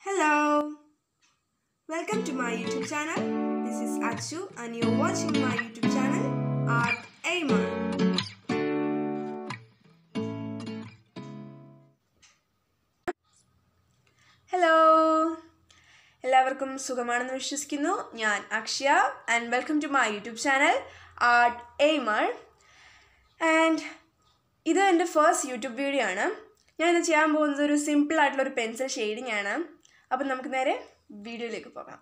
Hello. Welcome to my YouTube channel. This is Achu and you're watching my YouTube channel Art Aimer. Hello എല്ലാവർക്കും സുഖമാണെന്ന് വിശ്വസിക്കുന്നു ഞാൻ Akshaya and welcome to my YouTube channel Art Aimer and ഇത് എൻ്റെ first YouTube video ആണ് ഞാൻ ഇന്ന് ചെയ്യാൻ പോകുന്നത് ഒരു സിമ്പിൾ ആയിട്ടുള്ള ഒരു പെൻസിൽ ഷെയ്ഡിങ് ആണ് അപ്പം നമുക്ക് നേരെ വീഡിയോയിലേക്ക് പോകാം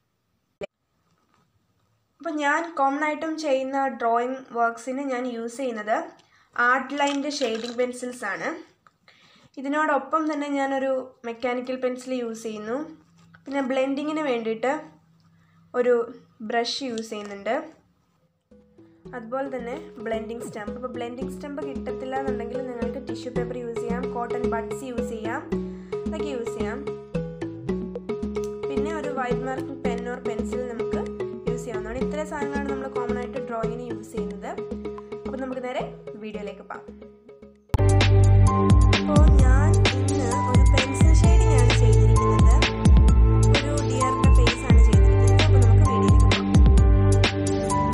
അപ്പോൾ ഞാൻ കോമൺ ആയിട്ടും ചെയ്യുന്ന ഡ്രോയിങ് വർക്ക്സിന് ഞാൻ യൂസ് ചെയ്യുന്നത് ആർട്ട് ലൈൻ്റെ ഷെയ്ഡിങ് പെൻസിൽസ് ആണ് ഇതിനോടൊപ്പം തന്നെ ഞാനൊരു മെക്കാനിക്കൽ പെൻസിൽ യൂസ് ചെയ്യുന്നു പിന്നെ ബ്ലെൻഡിങ്ങിന് വേണ്ടിയിട്ട് ഒരു ബ്രഷ് യൂസ് ചെയ്യുന്നുണ്ട് അതുപോലെ തന്നെ ബ്ലെൻഡിങ് സ്റ്റംപ് ഇപ്പോൾ ബ്ലെൻഡിങ് സ്റ്റംപ് കിട്ടത്തില്ല എന്നുണ്ടെങ്കിൽ നിങ്ങൾക്ക് ടിഷ്യൂ പേപ്പർ യൂസ് ചെയ്യാം കോട്ടൺ ബഡ്സ് യൂസ് ചെയ്യാം ഇതൊക്കെ യൂസ് ചെയ്യാം പിന്നെ ഒരു white marking pen or pencil നമുക്ക് യൂസ് ചെയ്യാവുന്നതാണ് ഇത്രയും സാധനങ്ങളാണ് നമ്മൾ കോമൺ ആയിട്ട് ഡ്രോയിങ്ങിന് യൂസ് ചെയ്യുന്നത് അപ്പോൾ നമുക്ക് നേരെ വീഡിയോയിലേക്ക് പോകാം അപ്പോൾ ഞാൻ ഇന്ന് ഒരു പെൻസിൽ ഷെയ്ഡിംഗ് ആണ് ചെയ്തിരിക്കുന്നത് ഒരു ഡിയറിൻ്റെ ഫേസ് ആണ് ചെയ്തിരിക്കുന്നത് അപ്പോൾ നമുക്ക് വീഡിയോയിലേക്ക് പോകാം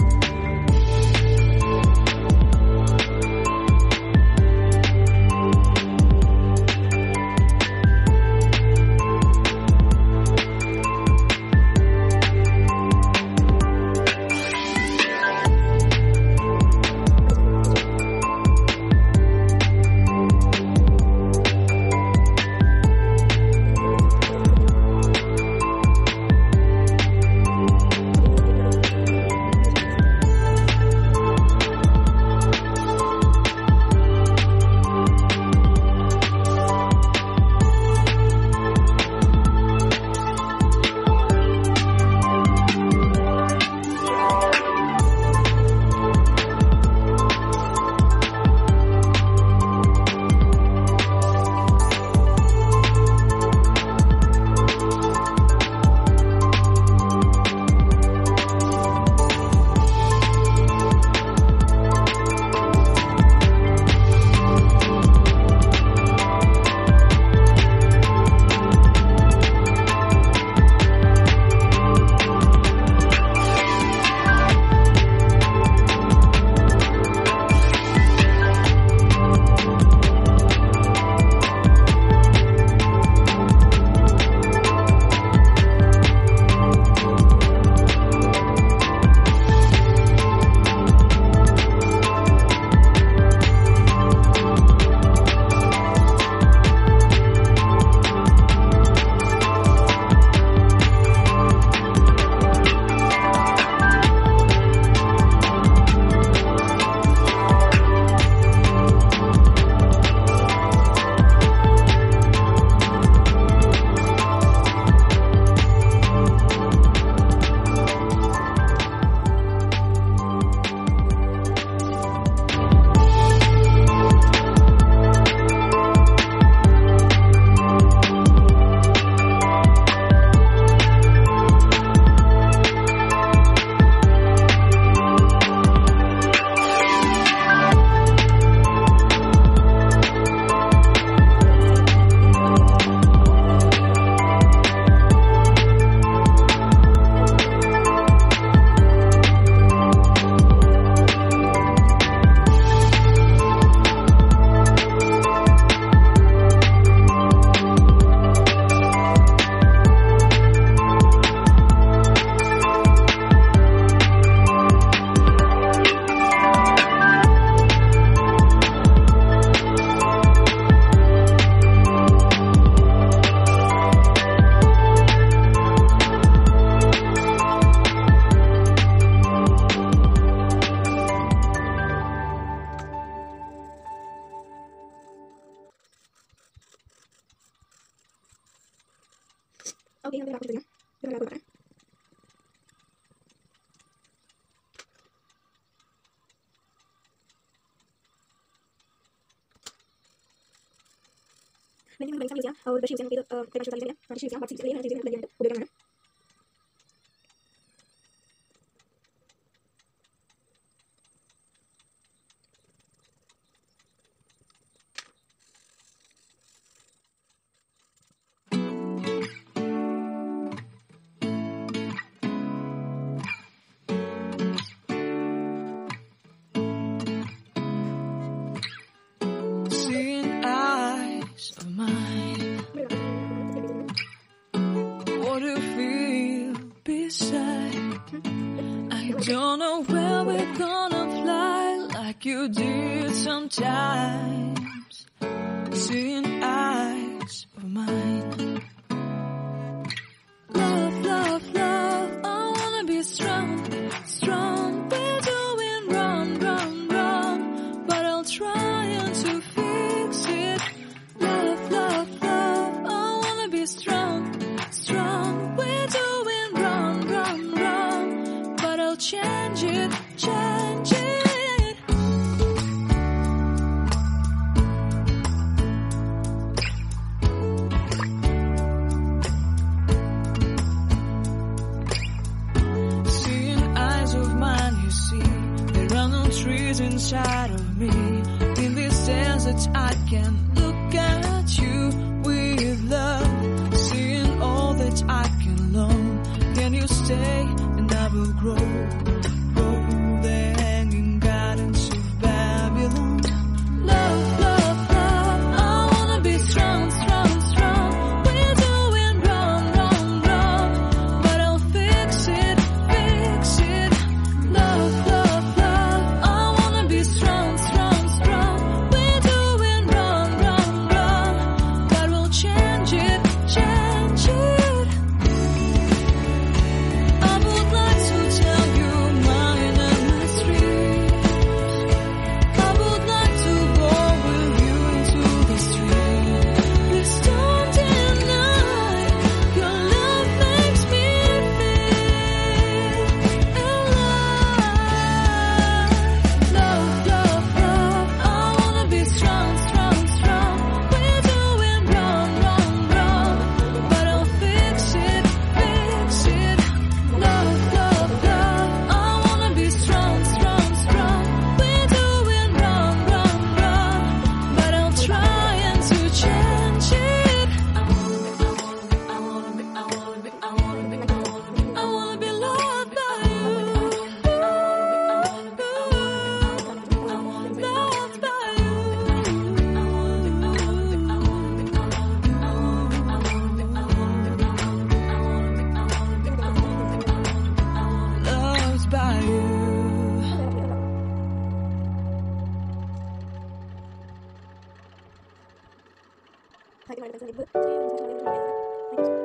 ഓക്കെ ഞാൻ കൊടുക്കാം ഇത് കൊടുക്കാം അല്ലെങ്കിൽ നമുക്ക് ചെയ്യാം ഒരു ബ്രഷ് യൂസ് ചെയ്യാം ഇത് ബ്രഷ് ചെയ്യാം ബ്രഷ് യൂസ് ചെയ്യാം ബട്ട് ചെയ്യാൻ ചെയ്യുന്നത് ഉപയോഗമാണ് you did sometimes. Seeing eyes of mine. Love, love, love. I wanna be strong, strong. We're doing wrong, wrong, wrong. But I'll try to fix it. Love, love, love. I wanna be strong, strong. We're doing wrong, wrong, wrong. But I'll change it, change it. Seeing eyes of mine, you see, there are no trees inside of me. In this desert, I can look at you with love. Seeing all that I can long, can you stay and I will grow? Grow the hanging gardens of Babylon. Love, love, love, I wanna be strong, strong, strong. We're doing wrong, wrong, wrong. But I'll fix it, fix it. Love, love, love. I wanna be strong, strong, strong. We're doing wrong, wrong, wrong. But we'll change it, change it. I would like to tell you mine and my street. I would like to go with you into the street. Please don't deny your love makes me feel alive. Love, love, love. I wanna be strong, strong, strong. We're doing wrong, wrong, wrong. But I'll fix it, fix it. Love, love, love. I wanna be strong, strong, strong. We're doing wrong, wrong, wrong. But I'll try and to change it. I wanna be, I wanna be, I wanna be, I wanna be, I wanna be, I wanna be loved by you. Loved by you. Loved by you. Thank you.